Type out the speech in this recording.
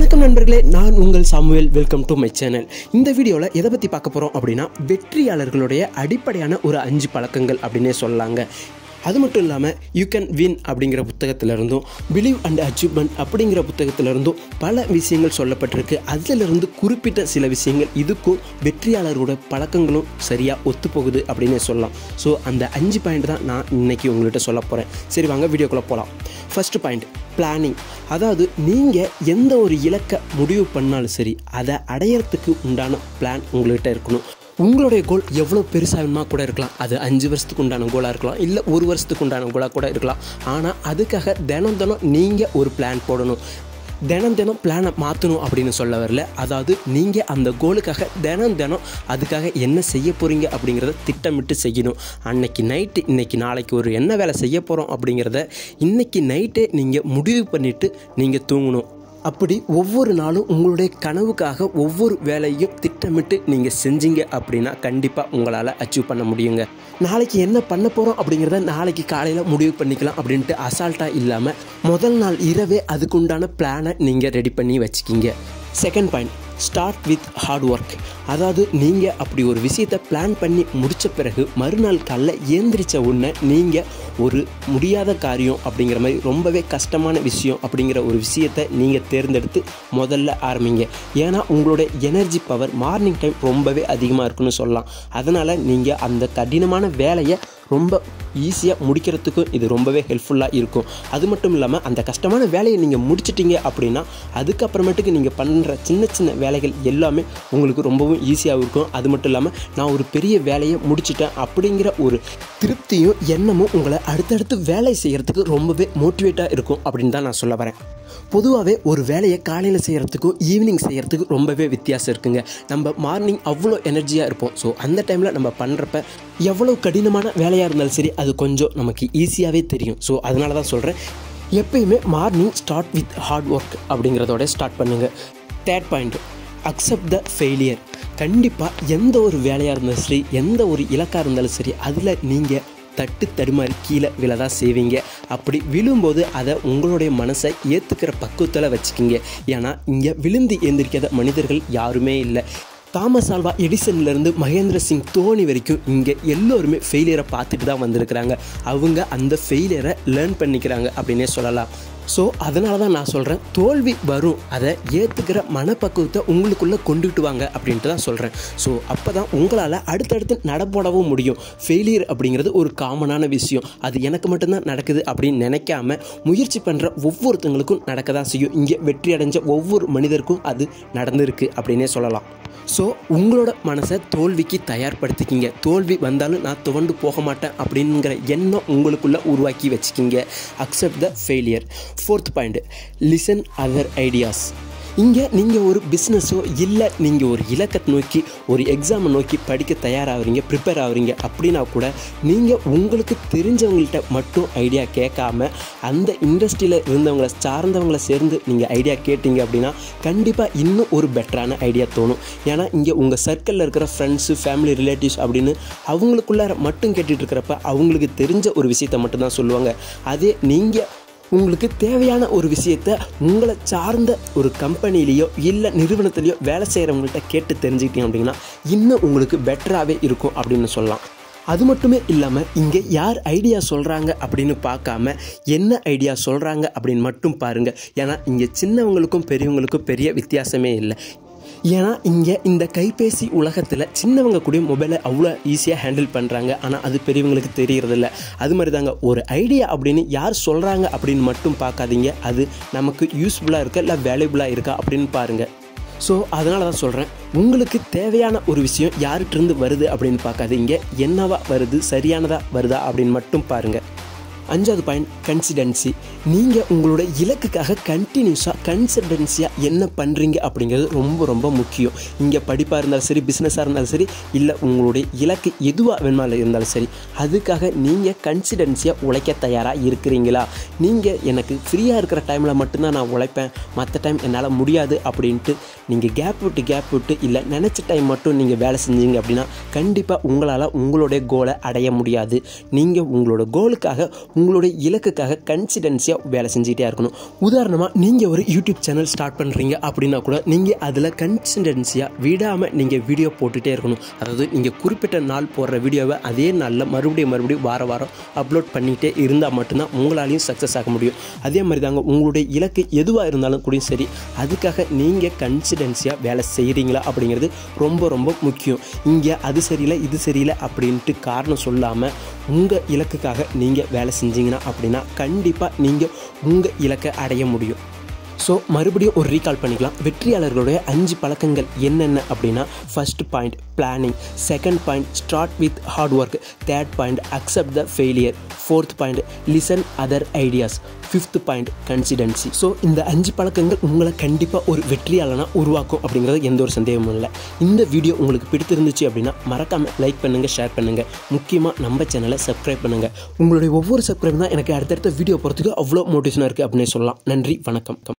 வணக்கம் நண்பர்களே நான் உங்கள் Samuel welcome to my channel இந்த வீடியோவில் எதை பற்றி பார்க்க போகிறோம் அப்படின்னா வெற்றியாளர்களுடைய அடிப்படையான ஒரு அஞ்சு பழக்கங்கள் அப்படின்னே சொல்லலாங்க அது மட்டும் இல்லாமல் யூ கேன் வின் அப்படிங்கிற புத்தகத்திலிருந்தும் பிலீவ் அண்ட் அச்சீவ்மெண்ட் அப்படிங்கிற புத்தகத்திலிருந்தும் பல விஷயங்கள் சொல்லப்பட்டிருக்கு அதிலிருந்து குறிப்பிட்ட சில விஷயங்கள் இதுக்கும் வெற்றியாளரோட பழக்கங்களும் சரியாக ஒத்துப்போகுது அப்படின்னே சொல்லலாம் ஸோ அந்த அஞ்சு பாயிண்ட் தான் நான் இன்னைக்கு உங்கள்கிட்ட சொல்ல போகிறேன் சரி வாங்க வீடியோக்குள்ளே போகலாம் ஃபர்ஸ்ட் பாயிண்ட் பிளானிங் அதாவது நீங்கள் எந்த ஒரு இலக்கை முடிவு பண்ணாலும் சரி அதை அடையிறதுக்கு உண்டான பிளான் உங்கள்கிட்ட இருக்கணும் உங்களுடைய கோல் எவ்வளோ பெருசாகணுமா கூட இருக்கலாம் அது அஞ்சு வருஷத்துக்கு உண்டான கோலாக இருக்கலாம் இல்லை ஒரு வருஷத்துக்கு உண்டான கோலாக கூட இருக்கலாம் ஆனால் அதுக்காக தினம் தினம் நீங்கள் ஒரு பிளான் போடணும் தினம் தினம் பிளானை மாற்றணும் அப்படின்னு சொல்ல வரல அதாவது நீங்கள் அந்த கோலுக்காக தினம் தினம் அதுக்காக என்ன செய்ய போகிறீங்க அப்படிங்கிறத திட்டமிட்டு செய்யணும் அன்னைக்கு நைட்டு இன்னைக்கு நாளைக்கு ஒரு என்ன வேலை செய்ய போகிறோம் அப்படிங்கிறத இன்னைக்கு நைட்டே நீங்கள் முடிவு பண்ணிவிட்டு நீங்கள் தூங்கணும் அப்படி ஒவ்வொரு நாளும் உங்களுடைய கனவுக்காக ஒவ்வொரு வேலையும் திட்டமிட்டு நீங்கள் செஞ்சீங்க அப்படின்னா கண்டிப்பாக உங்களால் அச்சீவ் பண்ண முடியுங்க நாளைக்கு என்ன பண்ண போகிறோம் அப்படிங்கிறத நாளைக்கு காலையில் முடிவு பண்ணிக்கலாம் அப்படின்ட்டு அசால்ட்டாக இல்லாமல் முதல் நாள் இரவே அதுக்குண்டான பிளானை நீங்கள் ரெடி பண்ணி வச்சுக்கிங்க second point start with hard work அதாவது நீங்கள் அப்படி ஒரு விஷயத்தை பிளான் பண்ணி முடித்த பிறகு மறுநாள் காலைல ஏந்திரிச்ச உடனே நீங்கள் ஒரு முடியாத காரியம் அப்படிங்கிற மாதிரி ரொம்பவே கஷ்டமான விஷயம் அப்படிங்கிற ஒரு விஷயத்தை நீங்கள் தேர்ந்தெடுத்து முதல்ல ஆரம்பிங்க ஏன்னா உங்களோட எனர்ஜி பவர் மார்னிங் டைம் ரொம்பவே அதிகமாக இருக்குன்னு சொல்லலாம் அதனால் நீங்கள் அந்த கடினமான வேலையை ரொம்ப ஈஸியாக முடிக்கிறதுக்கும் இது ரொம்பவே ஹெல்ப்ஃபுல்லாக இருக்கும் அது மட்டும் இல்லாமல் அந்த கஷ்டமான வேலையை நீங்கள் முடிச்சிட்டீங்க அப்படின்னா அதுக்கப்புறமேட்டுக்கு நீங்கள் பண்ணுற சின்ன சின்ன வேலைகள் எல்லாமே உங்களுக்கு ரொம்பவும் ஈஸியாக இருக்கும் அது மட்டும் இல்லாமல் நான் ஒரு பெரிய வேலையை முடிச்சிட்டேன் அப்படிங்கிற ஒரு திருப்தியும் எண்ணமும் உங்களை அடுத்தடுத்து வேலை செய்கிறதுக்கு ரொம்பவே மோட்டிவேட்டாக இருக்கும் அப்படின்னு தான் நான் சொல்ல வரேன் பொதுவாகவே ஒரு வேலையை காலையில் செய்கிறதுக்கும் ஈவினிங் செய்கிறதுக்கும் ரொம்பவே வித்தியாசம் இருக்குங்க நம்ம மார்னிங் அவ்வளோ எனர்ஜியாக இருப்போம் ஸோ அந்த டைமில் நம்ம பண்ணுறப்ப எவ்வளோ கடினமான வேலையாக இருந்தாலும் சரி அது கொஞ்சம் நமக்கு ஈஸியாகவே தெரியும் ஸோ அதனால தான் சொல்கிறேன் எப்பயுமே morning start with hard work அப்படிங்கிறதோட ஸ்டார்ட் பண்ணுங்கள் third point accept the failure கண்டிப்பாக எந்த ஒரு வேலையாக இருந்தாலும் சரி எந்த ஒரு இலக்காக இருந்தாலும் சரி அதில் நீங்கள் தட்டு தடுமாறி கீழே விழதான் செய்வீங்க அப்படி விழும்போது அதை உங்களுடைய மனசை ஏற்றுக்கிற பக்குவத்தில் வச்சுக்கிங்க ஏன்னா இங்கே விழுந்து எந்திரிக்காத மனிதர்கள் யாருமே இல்லை தாமஸ் ஆல்வா எடிசன்லேருந்து மகேந்திர சிங் தோனி வரைக்கும் இங்கே எல்லோருமே ஃபெயிலியரை பார்த்துட்டு தான் வந்திருக்கிறாங்க அவங்க அந்த ஃபெயிலியரை லேர்ன் பண்ணிக்கிறாங்க அப்படின்னே சொல்லலாம் ஸோ அதனால தான் நான் சொல்கிறேன் தோல்வி வரும் அதை ஏற்றுக்கிற மனப்பக்குவத்தை உங்களுக்குள்ளே கொண்டுட்டு வாங்க அப்படின்ட்டு தான் சொல்கிறேன் ஸோ அப்போ தான் உங்களால் அடுத்தடுத்து நடப்போடவும் முடியும் ஃபெயிலியர் அப்படிங்கிறது ஒரு காமனான விஷயம் அது எனக்கு மட்டும்தான் நடக்குது அப்படின்னு நினைக்காம முயற்சி பண்ணுற ஒவ்வொருத்தங்களுக்கும் நடக்க தான் செய்யும் இங்கே வெற்றி அடைஞ்ச ஒவ்வொரு மனிதருக்கும் அது நடந்திருக்கு அப்படின்னே சொல்லலாம் ஸோ உங்களோட மனசை தோல்விக்கு தயார்படுத்திக்கிங்க தோல்வி வந்தாலும் நான் துவண்டு போக மாட்டேன் அப்படிங்கிற எண்ணம் உங்களுக்குள்ளே உருவாக்கி வச்சுக்கிங்க accept the failure fourth point listen other ideas இங்கே நீங்கள் ஒரு பிஸ்னஸோ இல்லை நீங்கள் ஒரு இலக்கத்தை நோக்கி ஒரு எக்ஸாமை நோக்கி படிக்க தயாராகிறீங்க ப்ரிப்பேர் ஆகுறீங்க அப்படின்னா கூட நீங்கள் உங்களுக்கு தெரிஞ்சவங்கள்ட்ட மட்டும் ஐடியா கேட்காம அந்த இண்டஸ்ட்ரியில் இருந்தவங்களை சார்ந்தவங்களை சேர்ந்து நீங்கள் ஐடியா கேட்டீங்க அப்படின்னா கண்டிப்பாக இன்னும் ஒரு பெட்டரான ஐடியா தோணும் ஏன்னா இங்கே உங்கள் சர்க்கிளில் இருக்கிற ஃப்ரெண்ட்ஸு ஃபேமிலி ரிலேட்டிவ்ஸ் அப்படின்னு அவங்களுக்குள்ளார மட்டும் கேட்டுட்டு இருக்கிறப்ப அவங்களுக்கு தெரிஞ்ச ஒரு விஷயத்த மட்டும்தான் சொல்லுவாங்க அதே நீங்கள் உங்களுக்கு தேவையான ஒரு விஷயத்த உங்களை சார்ந்த ஒரு கம்பெனிலேயோ இல்லை நிறுவனத்துலேயோ வேலை செய்கிறவங்கள்ட்ட கேட்டு தெரிஞ்சுக்கிட்டீங்க அப்படின்னா இன்னும் உங்களுக்கு பெட்டராகவே இருக்கும் அப்படின்னு சொல்லலாம் அது மட்டுமே இல்லாமல் இங்கே யார் ஐடியா சொல்கிறாங்க அப்படின்னு பார்க்காம என்ன ஐடியா சொல்கிறாங்க அப்படின்னு மட்டும் பாருங்கள் ஏன்னா இங்கே சின்னவங்களுக்கும் பெரியவங்களுக்கும் பெரிய வித்தியாசமே இல்லை ஏன்னா இங்கே இந்த கைபேசி உலகத்தில் சின்னவங்க கூட மொபைலை அவ்வளோ ஈஸியாக ஹேண்டில் பண்ணுறாங்க ஆனால் அது பெரியவங்களுக்கு தெரியறதில்ல அது மாதிரி தாங்க ஒரு ஐடியா அப்படின்னு யார் சொல்கிறாங்க அப்படின்னு மட்டும் பார்க்காதீங்க அது நமக்கு யூஸ்ஃபுல்லாக இருக்கா இல்லை வேல்யூபுளாக இருக்கா அப்படின்னு பாருங்கள் ஸோ அதனால தான் சொல்கிறேன் உங்களுக்கு தேவையான ஒரு விஷயம் யார்கிட்டருந்து வருது அப்படின்னு பார்க்காதீங்க என்னவா வருது சரியானதாக வருதா அப்படின்னு மட்டும் பாருங்கள் அஞ்சாவது பாயிண்ட் கன்சிடென்சி நீங்கள் உங்களோட இலக்குக்காக கண்டினியூஸாக கன்சிடென்சியாக என்ன பண்ணுறீங்க அப்படிங்கிறது ரொம்ப ரொம்ப முக்கியம் இங்கே படிப்பாக இருந்தாலும் சரி பிஸ்னஸாக இருந்தாலும் சரி இல்லை உங்களுடைய இலக்கு எதுவாக வேணுமாலும் இருந்தாலும் சரி அதுக்காக நீங்கள் கன்சிடென்சியாக உழைக்க தயாராக இருக்கிறீங்களா நீங்கள் எனக்கு ஃப்ரீயாக இருக்கிற டைமில் மட்டும்தான் நான் உழைப்பேன் மற்ற டைம் என்னால் முடியாது அப்படின்ட்டு நீங்கள் கேப் விட்டு கேப் விட்டு இல்லை நினச்ச டைம் மட்டும் நீங்கள் வேலை செஞ்சீங்க அப்படின்னா கண்டிப்பாக உங்களால் உங்களுடைய கோலை அடைய முடியாது நீங்கள் உங்களோட கோலுக்காக உங்களுடைய இலக்குக்காக கன்சிடென்சியாக கன்சிஸ்டன்சியாக வேலை செஞ்சுக்கிட்டே இருக்கணும் உதாரணமாக நீங்கள் ஒரு யூடியூப் சேனல் ஸ்டார்ட் பண்ணுறீங்க அப்படின்னா கூட நீங்கள் அதில் கன்சிஸ்டன்சியாக விடாமல் நீங்கள் வீடியோ போட்டுகிட்டே இருக்கணும் அதாவது நீங்கள் குறிப்பிட்ட நாள் போடுற வீடியோவை அதே நாளில் மறுபடியும் மறுபடியும் வார வாரம் அப்லோட் பண்ணிகிட்டே இருந்தால் மட்டும்தான் உங்களாலையும் சக்ஸஸ் ஆக முடியும் அதே மாதிரி தாங்க உங்களுடைய இலக்கு எதுவாக இருந்தாலும் கூட சரி அதுக்காக நீங்கள் கன்சிடென்சியாக வேலை செய்கிறீங்களா அப்படிங்கிறது ரொம்ப ரொம்ப முக்கியம் இங்கே அது சரியில்லை இது சரியில்லை அப்படின்ட்டு காரணம் சொல்லாமல் உங்கள் இலக்குக்காக நீங்கள் வேலை செஞ்சீங்கன்னா அப்படின்னா கண்டிப்பாக நீங்கள் உங்கள் இலக்கை அடைய முடியும் ஸோ மறுபடியும் ஒரு ரீகால் பண்ணிக்கலாம் வெற்றியாளர்களுடைய அஞ்சு பழக்கங்கள் என்னென்ன அப்படின்னா first point planning second point start with hard work third point accept the failure fourth point listen other ideas fifth point consistency so இந்த அஞ்சு பழக்கங்கள் உங்களை கண்டிப்பாக ஒரு வெற்றியாளனாக உருவாக்கும் அப்படிங்கிறது எந்த ஒரு சந்தேகமும் இல்லை இந்த வீடியோ உங்களுக்கு பிடித்திருந்துச்சு அப்படின்னா மறக்காமல் லைக் பண்ணுங்கள் ஷேர் பண்ணுங்கள் முக்கியமாக நம்ம சேனலை சப்ஸ்கிரைப் பண்ணுங்கள் உங்களுடைய ஒவ்வொரு சப்ஸ்கிரைப் தான் எனக்கு அடுத்தடுத்த வீடியோ போகிறதுக்கு அவ்வளோ மோட்டிவேஷனாக இருக்குது அப்படின்னு சொல்லலாம் நன்றி வணக்கம்